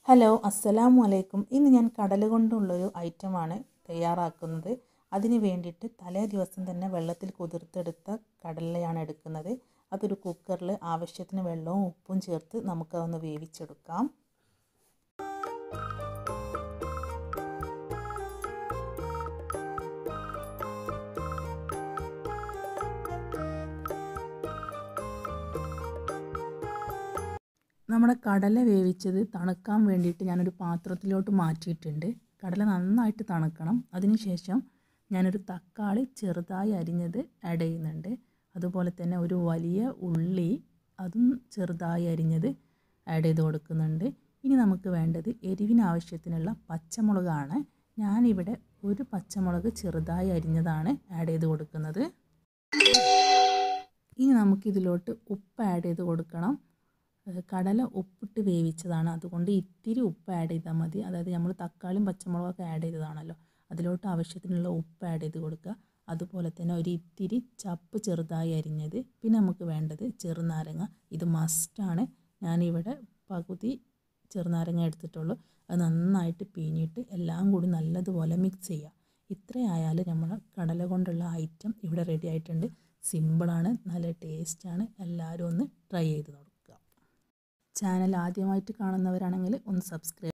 hello അസ്സലാമു അലൈക്കും ഇന്ന് ഞാൻ കടല കൊണ്ടുള്ളൊരു ഐറ്റമാണ് തയ്യാറാക്കുന്നത് അതിന് വേണ്ടിയിട്ട് തലേ ദിവസം തന്നെ വെള്ളത്തിൽ കുതിർത്തെടുത്ത കടലയാണ് എടുക്കുന്നത് അതൊരു കുക്കറിൽ ആവശ്യത്തിന് വെള്ളവും ഉപ്പും ചേർത്ത് നമുക്കതൊന്ന് വേവിച്ചെടുക്കാം നമ്മുടെ കടല വേവിച്ചത് തണുക്കാൻ വേണ്ടിയിട്ട് ഞാനൊരു പാത്രത്തിലോട്ട് മാറ്റിയിട്ടുണ്ട് കടല നന്നായിട്ട് തണുക്കണം അതിനുശേഷം ഞാനൊരു തക്കാളി ചെറുതായി അരിഞ്ഞത് ആഡ് ചെയ്യുന്നുണ്ട് അതുപോലെ തന്നെ ഒരു വലിയ ഉള്ളി അതും ചെറുതായി അരിഞ്ഞത് ആഡ് ചെയ്ത് കൊടുക്കുന്നുണ്ട് ഇനി നമുക്ക് വേണ്ടത് എരിവിന് ആവശ്യത്തിനുള്ള പച്ചമുളകാണ് ഞാനിവിടെ ഒരു പച്ചമുളക് ചെറുതായി അരിഞ്ഞതാണ് ആഡ് ചെയ്ത് കൊടുക്കുന്നത് ഇനി നമുക്കിതിലോട്ട് ഉപ്പ് ആഡ് ചെയ്ത് കൊടുക്കണം കടല ഉപ്പിട്ട് വേവിച്ചതാണ് അതുകൊണ്ട് ഇത്തിരി ഉപ്പ് ആഡ് ചെയ്താൽ മതി അതായത് നമ്മൾ തക്കാളിയും പച്ചമുളകൊക്കെ ആഡ് ചെയ്തതാണല്ലോ അതിലോട്ട് ആവശ്യത്തിനുള്ള ഉപ്പ് ആഡ് ചെയ്ത് കൊടുക്കുക അതുപോലെ തന്നെ ഒരു ഇത്തിരി ചപ്പ് ചെറുതായി അരിഞ്ഞത് പിന്നെ നമുക്ക് വേണ്ടത് ചെറുനാരങ്ങ ഇത് മസ്റ്റാണ് ഞാനിവിടെ പകുതി ചെറുനാരങ്ങ എടുത്തിട്ടുള്ളൂ അത് നന്നായിട്ട് പിഴിഞ്ഞിട്ട് എല്ലാം കൂടി നല്ലതുപോലെ മിക്സ് ചെയ്യുക ഇത്രയായാൽ നമ്മൾ കടല കൊണ്ടുള്ള ഐറ്റം ഇവിടെ റെഡി ആയിട്ടുണ്ട് സിമ്പിളാണ് നല്ല ടേസ്റ്റാണ് എല്ലാവരും ഒന്ന് ട്രൈ ചെയ്ത് നോക്കുക ചാനൽ ആദ്യമായിട്ട് കാണുന്നവരാണെങ്കിൽ ഒന്ന് സബ്സ്ക്രൈബ്